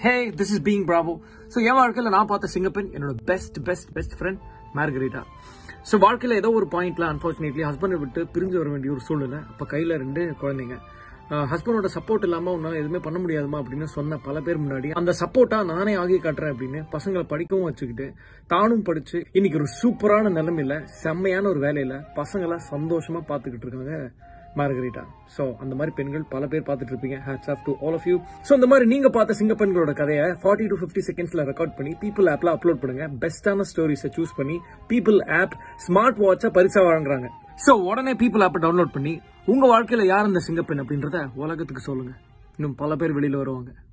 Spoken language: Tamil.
hey this is being bravo so என் வாழ்க்கையில் நான் பார்த்த சிங்கப்பெண் என்னோட best best best friend Margarita so வாழ்க்கையில் ஏதோ ஒரு பாயிண்ட்ல அன்ஃபார்ச்சுனேட்லி ஹஸ்பண்டை விட்டு பிரிஞ்சு வர வேண்டிய ஒரு சூழ்நிலை அப்போ கையில் ரெண்டு குழந்தைங்க ஹஸ்பண்டோட சப்போர்ட் இல்லாமல் உன்னால் எதுவுமே பண்ண முடியாதுமா அப்படின்னு சொன்ன பல பேர் முன்னாடி அந்த சப்போர்ட்டா நானே ஆகி காட்டுறேன் அப்படின்னு பசங்களை படிக்கவும் வச்சுக்கிட்டு தானும் படிச்சு இன்னைக்கு ஒரு சூப்பரான நிலைமையில செம்மையான ஒரு வேலையில பசங்களை சந்தோஷமா பார்த்துக்கிட்டு இருக்காங்க மார்கரீட்டா ஸோ அந்த மாதிரி பெண்கள் பல பேர் பார்த்துட்டு இருப்பீங்க hats off to all of you so இந்த மாதிரி நீங்க பார்த்த சிங்க பெண்களோட கதையை ஃபார்ட்டி டு ஃபிஃப்டி செகண்ட்ஸ்ல ரெக்கார்ட் பண்ணி பீப்புள் ஆப்ல அப்லோட் பண்ணுங்க பெஸ்டான ஸ்டோரிஸை சூஸ் பண்ணி பீப்புள் ஆப் ஸ்மார்ட் வாட்சை பரிசா வழங்குறாங்க ஸோ உடனே பீப்புள் ஆப்பை டவுன்லோட் பண்ணி உங்க வாழ்க்கையில யார் இந்த சிங்கப்பெண் அப்படின்றத உலகத்துக்கு சொல்லுங்க இன்னும் பல பேர் வெளியில வருவாங்க